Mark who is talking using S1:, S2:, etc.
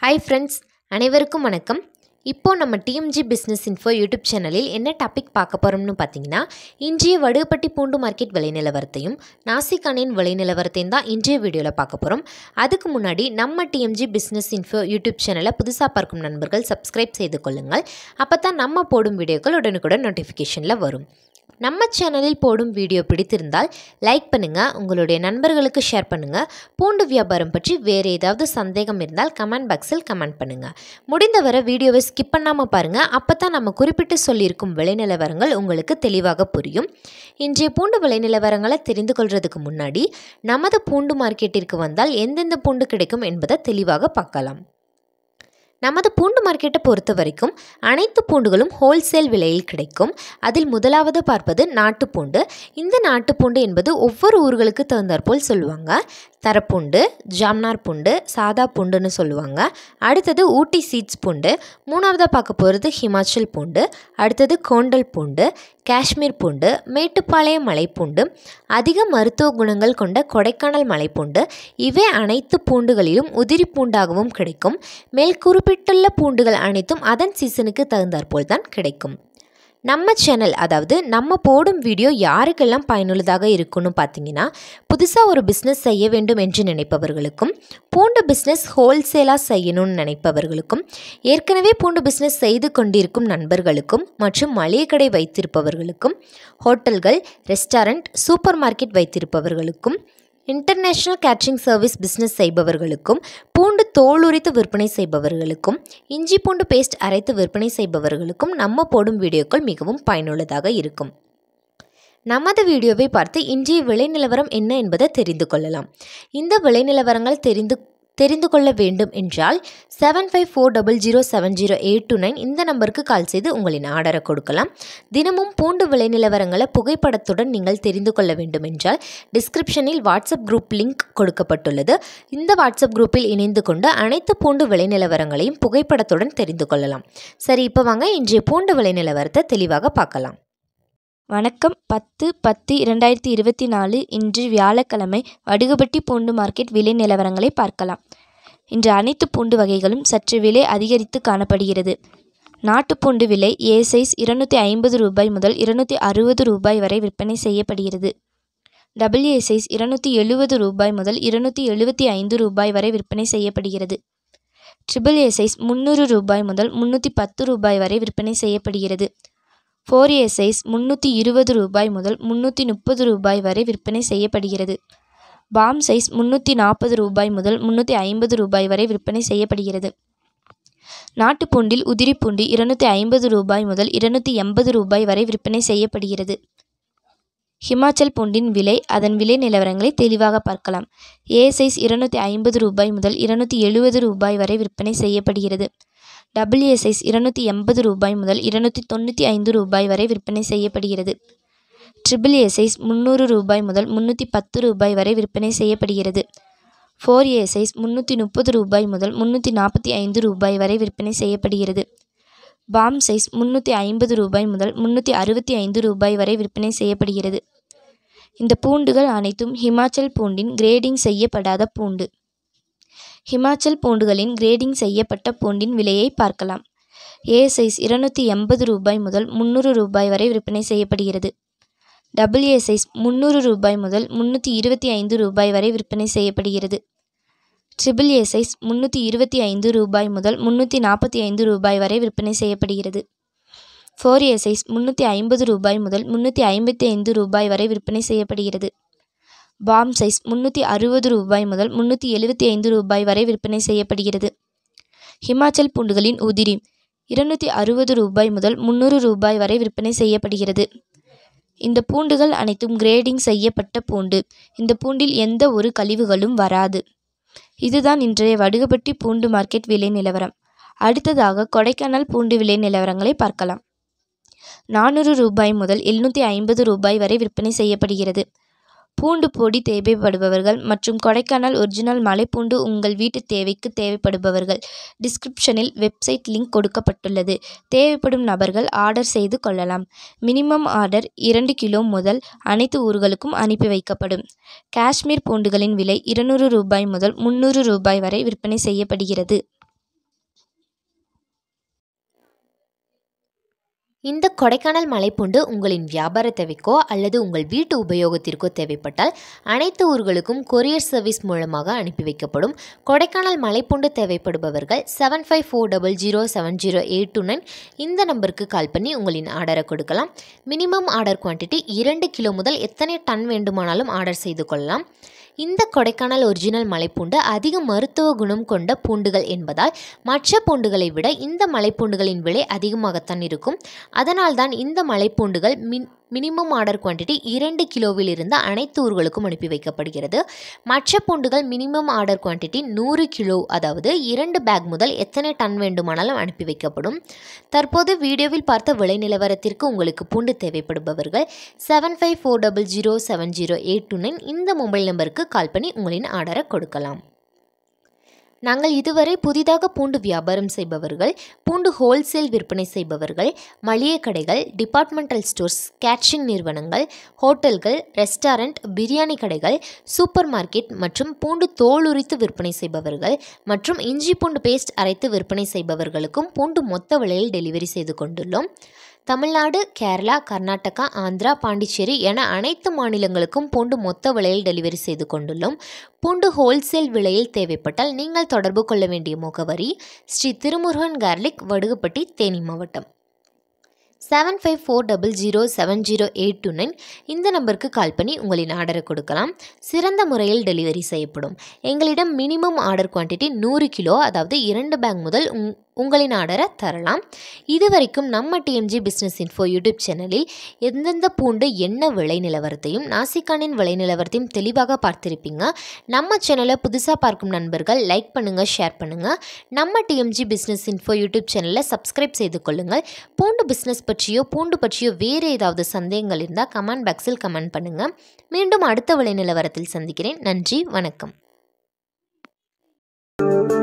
S1: hi friends அனைவருக்கும் வணக்கம் இப்போ நம்ம டிஎம்ஜி பிஸ்னஸ் இன்ஃபோ யூடியூப் சேனலில் என்ன டாபிக் பார்க்க போகிறோம்னு பார்த்தீங்கன்னா இன்றைய வடுகப்பட்டி பூண்டு மார்க்கெட் விலை நிலவரத்தையும் நாசிக்கானின் விலை நிலவரத்தையும் தான் இன்றைய வீடியோவில் பார்க்க போகிறோம் அதுக்கு முன்னாடி நம்ம டிஎம்ஜி பிஸ்னஸ் இன்ஃபோ யூடியூப் சேனலை புதுசாக பார்க்கும் நண்பர்கள் சப்ஸ்கிரைப் செய்து கொள்ளுங்கள் அப்போ தான் நம்ம போடும் வீடியோக்கள் உடனுக்குடன் நோட்டிஃபிகேஷனில் வரும் நம்ம சேனலில் போடும் வீடியோ பிடித்திருந்தால் லைக் பண்ணுங்கள் உங்களுடைய நண்பர்களுக்கு ஷேர் பண்ணுங்கள் பூண்டு வியாபாரம் பற்றி வேறு ஏதாவது சந்தேகம் இருந்தால் கமெண்ட் பாக்ஸில் கமெண்ட் பண்ணுங்கள் முடிந்தவரை வீடியோவை ஸ்கிப் பண்ணாமல் பாருங்கள் அப்போ தான் நம்ம குறிப்பிட்டு சொல்லியிருக்கும் விலை நிலவரங்கள் உங்களுக்கு தெளிவாக புரியும் இன்றைய பூண்டு விலை நிலவரங்களை தெரிந்து கொள்வதற்கு முன்னாடி நமது பூண்டு மார்க்கெட்டிற்கு வந்தால் எந்தெந்த பூண்டு கிடைக்கும் என்பதை தெளிவாக பார்க்கலாம் நமது பூண்டு மார்க்கெட்டை பொறுத்த வரைக்கும் அனைத்து பூண்டுகளும் ஹோல்சேல் விலையில் கிடைக்கும் அதில் முதலாவது பார்ப்பது நாட்டுப்பூண்டு இந்த நாட்டுப்பூண்டு என்பது ஒவ்வொரு ஊர்களுக்கு தகுந்தாற்போல் சொல்லுவாங்க தரப்பூண்டு ஜாம்னார் பூண்டு சாதா பூண்டுன்னு சொல்லுவாங்க அடுத்தது ஊட்டி சீட்ஸ் பூண்டு மூணாவதாக பார்க்க போகிறது ஹிமாச்சல் பூண்டு அடுத்தது கோண்டல் பூண்டு காஷ்மீர் பூண்டு மேட்டுப்பாளையம் மலைப்பூண்டு அதிக மருத்துவ குணங்கள் கொண்ட கொடைக்கானல் மலைப்பூண்டு இவை அனைத்து பூண்டுகளிலும் உதிரி பூண்டாகவும் கிடைக்கும் மேல் குறிப்பிட்டுள்ள பூண்டுகள் அனைத்தும் அதன் சீசனுக்கு தகுந்தாற்போல் தான் கிடைக்கும் நம்ம சேனல் அதாவது நம்ம போடும் வீடியோ யாருக்கெல்லாம் பயனுள்ளதாக இருக்குன்னு பார்த்தீங்கன்னா புதுசாக ஒரு பிஸ்னஸ் செய்ய வேண்டும் என்று நினைப்பவர்களுக்கும் பூண்டு பிஸ்னஸ் ஹோல்சேலாக செய்யணும்னு நினைப்பவர்களுக்கும் ஏற்கனவே பூண்டு பிஸ்னஸ் செய்து கொண்டிருக்கும் நண்பர்களுக்கும் மற்றும் மளிகை கடை வைத்திருப்பவர்களுக்கும் ஹோட்டல்கள் ரெஸ்டாரண்ட் சூப்பர் மார்க்கெட் வைத்திருப்பவர்களுக்கும் இன்டர்நேஷ்னல் கேட்ரிங் சர்வீஸ் பிஸ்னஸ் செய்பவர்களுக்கும் பூண்டு தோல் உரித்து விற்பனை செய்பவர்களுக்கும் இஞ்சி பூண்டு பேஸ்ட் அரைத்து விற்பனை செய்பவர்களுக்கும் நம்ம போடும் வீடியோக்கள் மிகவும் பயனுள்ளதாக இருக்கும் நமது வீடியோவை பார்த்து இன்றைய விலை நிலவரம் என்ன என்பதை தெரிந்து கொள்ளலாம் இந்த விலை நிலவரங்கள் தெரிந்து தெரிந்து கொள்ள வேண்டும் என்றால் seven five four double zero seven zero eight two nine இந்த நம்பருக்கு கால் செய்து உங்களின் ஆர்டரை கொடுக்கலாம் தினமும் பூண்டு விலை நிலவரங்களை புகைப்படத்துடன் நீங்கள் தெரிந்து கொள்ள வேண்டும் என்றால் டிஸ்கிரிப்ஷனில் வாட்ஸ்அப் குரூப் லிங்க் கொடுக்கப்பட்டுள்ளது இந்த வாட்ஸ்அப் குரூப்பில் இணைந்து கொண்டு அனைத்து பூண்டு விலை நிலவரங்களையும் புகைப்படத்துடன் தெரிந்து கொள்ளலாம் சரி இப்போ வாங்க இன்றைய பூண்டு விலை நிலவரத்தை தெளிவாக பார்க்கலாம்
S2: வணக்கம் பத்து பத்து இரண்டாயிரத்தி இருபத்தி நாலு இன்று வியாழக்கிழமை வடுகுபட்டி பூண்டு மார்க்கெட் விலை நிலவரங்களை பார்க்கலாம் இன்று அனைத்து பூண்டு வகைகளும் சற்று விலை அதிகரித்து காணப்படுகிறது நாட்டு பூண்டு விலை ஏ சைஸ் இருநூற்றி ஐம்பது ரூபாய் முதல் இருநூற்றி அறுபது ரூபாய் வரை விற்பனை செய்யப்படுகிறது டபுள் ஏ சைஸ் இருநூற்றி எழுபது ரூபாய் முதல் இருநூற்றி எழுபத்தி ஐந்து ரூபாய் வரை விற்பனை செய்யப்படுகிறது ட்ரிபிள் ஏ சைஸ் முந்நூறு ரூபாய் முதல் முந்நூற்றி பத்து ரூபாய் வரை விற்பனை செய்யப்படுகிறது ஃபோர் ஏ சைஸ் முந்நூற்றி இருபது ரூபாய் முதல் முந்நூற்றி முப்பது ரூபாய் வரை விற்பனை செய்யப்படுகிறது பாம் சைஸ் முந்நூற்றி நாற்பது ரூபாய் முதல் முந்நூற்றி ஐம்பது ரூபாய் வரை விற்பனை செய்யப்படுகிறது நாட்டுப்பூண்டில் உதிரி பூண்டு இருநூற்றி ஐம்பது ரூபாய் முதல் இருநூற்றி எண்பது ரூபாய் வரை விற்பனை செய்யப்படுகிறது ஹிமாச்சல் பூண்டின் விலை அதன் விலை நிலவரங்களை தெளிவாக பார்க்கலாம் ஏ சைஸ் இருநூற்றி ஐம்பது ரூபாய் முதல் இருநூற்றி எழுபது ரூபாய் வரை விற்பனை செய்யப்படுகிறது டபுள் ஏ சைஸ் இருநூற்றி எண்பது ரூபாய் முதல் இருநூற்றி தொண்ணூற்றி ஐந்து ரூபாய் வரை விற்பனை செய்யப்படுகிறது ட்ரிபிள் ஏ சைஸ் முந்நூறு ரூபாய் முதல் முந்நூற்றி பத்து ரூபாய் வரை விற்பனை செய்யப்படுகிறது ஃபோர் ஏ சைஸ் முந்நூற்றி முப்பது ரூபாய் முதல் முந்நூற்றி நாற்பத்தி ஐந்து ரூபாய் வரை விற்பனை செய்யப்படுகிறது பாம் சைஸ் முந்நூற்றி ஐம்பது ரூபாய் முதல் முந்நூற்றி அறுபத்தி ஐந்து ரூபாய் வரை விற்பனை செய்யப்படுகிறது இந்த பூண்டுகள் அனைத்தும் ஹிமாச்சல் பூண்டின் கிரேடிங் செய்யப்படாத பூண்டு ஹிமாச்சல் பூண்டுகளின் கிரேடிங் செய்யப்பட்ட பூண்டின் விலையை பார்க்கலாம் ஏ சைஸ் இருநூற்றி எண்பது ரூபாய் முதல் முந்நூறு ரூபாய் வரை விற்பனை செய்யப்படுகிறது டபுள் ஏ சைஸ் முந்நூறு ரூபாய் முதல் முந்நூற்றி இருபத்தி ஐந்து ரூபாய் வரை விற்பனை செய்யப்படுகிறது ட்ரிபிள் ஏ சைஸ் முந்நூற்றி இருபத்தி ஐந்து ரூபாய் முதல் முந்நூற்றி நாற்பத்தி ஐந்து ரூபாய் வரை விற்பனை செய்யப்படுகிறது ஃபோர் ஏ சைஸ் முந்நூற்றி ஐம்பது ரூபாய் முதல் முந்நூற்றி ஐம்பத்தி ஐந்து ரூபாய் வரை விற்பனை செய்யப்படுகிறது பாம் சைஸ் முந்நூற்றி அறுபது ரூபாய் முதல் முந்நூற்றி எழுபத்தி ஐந்து ரூபாய் வரை விற்பனை செய்யப்படுகிறது ஹிமாச்சல் பூண்டுகளின் உதிரி இருநூற்றி அறுபது ரூபாய் முதல் முந்நூறு ரூபாய் வரை விற்பனை செய்யப்படுகிறது இந்த பூண்டுகள் அனைத்தும் கிரேடிங் செய்யப்பட்ட பூண்டு இந்த பூண்டில் எந்த ஒரு கழிவுகளும் வராது இதுதான் இன்றைய வடுகப்பட்டி பூண்டு மார்க்கெட் விலை நிலவரம் அடுத்ததாக கொடைக்கானல் பூண்டு விலை நிலவரங்களை பார்க்கலாம் நானூறு ரூபாய் முதல் எழுநூற்றி ஐம்பது ரூபாய் வரை விற்பனை செய்யப்படுகிறது பூண்டு பொடி தேவைப்படுபவர்கள் மற்றும் கொடைக்கானல் ஒரிஜினல் மலைப்பூண்டு உங்கள் வீட்டு தேவைக்கு தேவைப்படுபவர்கள் டிஸ்கிரிப்ஷனில் வெப்சைட் லிங்க் கொடுக்கப்பட்டுள்ளது தேவைப்படும் நபர்கள் ஆர்டர் செய்து கொள்ளலாம் மினிமம் ஆர்டர் இரண்டு கிலோ முதல் அனைத்து ஊர்களுக்கும் அனுப்பி வைக்கப்படும் காஷ்மீர் பூண்டுகளின் விலை இருநூறு ரூபாய் முதல் முந்நூறு ரூபாய் வரை விற்பனை செய்யப்படுகிறது
S1: இந்த கொடைக்கானல் மலைப்பூண்டு உங்களின் வியாபார தேவைக்கோ அல்லது உங்கள் வீட்டு உபயோகத்திற்கோ தேவைப்பட்டால் அனைத்து ஊர்களுக்கும் கொரியர் சர்வீஸ் மூலமாக அனுப்பி வைக்கப்படும் கொடைக்கானல் மலைப்பூண்டு தேவைப்படுபவர்கள் seven five four double zero seven zero eight two nine இந்த நம்பருக்கு கால் பண்ணி உங்களின் ஆர்டரை கொடுக்கலாம் மினிமம் ஆர்டர் குவான்டிட்டி இரண்டு கிலோ முதல் எத்தனை டன் வேண்டுமானாலும் ஆர்டர் செய்து கொள்ளலாம் இந்த கொடைக்கானல் ஒரிஜினல் மலைப்பூண்டு அதிக மருத்துவ குணம் கொண்ட பூண்டுகள் என்பதால் மற்ற பூண்டுகளை விட இந்த மலைப்பூண்டுகளின் விலை அதிகமாகத்தான் இருக்கும் அதனால்தான் இந்த மலைப்பூண்டுகள் மின் மினிமம் ஆர்டர் குவான்டிட்டி இரண்டு கிலோவில் இருந்து அனைத்து ஊர்களுக்கும் அனுப்பி வைக்கப்படுகிறது மற்ற பூண்டுகள் மினிமம் ஆர்டர் குவான்டிட்டி நூறு கிலோ அதாவது இரண்டு பேக் முதல் எத்தனை டன் வேண்டுமானாலும் அனுப்பி வைக்கப்படும் தற்போது வீடியோவில் பார்த்த விலை நிலவரத்திற்கு உங்களுக்கு பூண்டு தேவைப்படுபவர்கள் seven five four double zero seven zero eight two nine இந்த மொபைல் நம்பருக்கு கால் பண்ணி உங்களின் ஆர்டரை கொடுக்கலாம் நாங்கள் இதுவரை புதிதாக பூண்டு வியாபாரம் செய்பவர்கள் பூண்டு ஹோல்சேல் விற்பனை செய்பவர்கள் மளிகை கடைகள் டிபார்ட்மெண்டல் ஸ்டோர்ஸ் கேட்ரிங் நிறுவனங்கள் ஹோட்டல்கள் ரெஸ்டாரண்ட் பிரியாணி கடைகள் சூப்பர் மார்க்கெட் மற்றும் பூண்டு தோல் உரித்து விற்பனை செய்பவர்கள் மற்றும் இஞ்சி பூண்டு பேஸ்ட் அரைத்து விற்பனை செய்பவர்களுக்கும் பூண்டு மொத்த விலையில் டெலிவரி செய்து கொண்டுள்ளோம் தமிழ்நாடு கேரளா கர்நாடகா ஆந்திரா பாண்டிச்சேரி என அனைத்து மாநிலங்களுக்கும் பூண்டு மொத்த விலையில் டெலிவரி செய்து கொண்டுள்ளோம் பூண்டு ஹோல்சேல் விலையில் தேவைப்பட்டால் நீங்கள் தொடர்பு கொள்ள வேண்டிய முகவரி ஸ்ரீ திருமுருகன் கார்லிக் வடுகுப்பட்டி தேனி மாவட்டம் seven five four double zero seven zero eight two nine இந்த நம்பருக்கு கால் பண்ணி உங்களின் ஆர்டரை கொடுக்கலாம் சிறந்த முறையில் டெலிவரி செய்யப்படும் எங்களிடம் மினிமம் ஆர்டர் குவான்டிட்டி நூறு கிலோ அதாவது இரண்டு பேக் முதல் உங் உங்களின் ஆர்டரை தரலாம் இதுவரைக்கும் நம்ம டிஎம்ஜி பிஸ்னஸ் இன்ஃபோ யூடியூப் சேனலில் எந்தெந்த பூண்டு என்ன விலை நிலவரத்தையும் நாசிக்கானின் விலை நிலவரத்தையும் தெளிவாக பார்த்திருப்பீங்க நம்ம சேனலை புதுசாக பார்க்கும் நண்பர்கள் லைக் பண்ணுங்கள் ஷேர் பண்ணுங்கள் நம்ம டிஎம்ஜி பிஸ்னஸ் இன்ஃபோ யூடியூப் சேனலை சப்ஸ்கிரைப் செய்து கொள்ளுங்கள் பூண்டு பிஸ்னஸ் பற்றியோ பூண்டு பற்றியோ வேறு ஏதாவது சந்தேகங்கள் இருந்தால் கமெண்ட் பாக்ஸில் கமெண்ட் பண்ணுங்கள் மீண்டும் அடுத்த விலை நிலவரத்தில் சந்திக்கிறேன் நன்றி வணக்கம்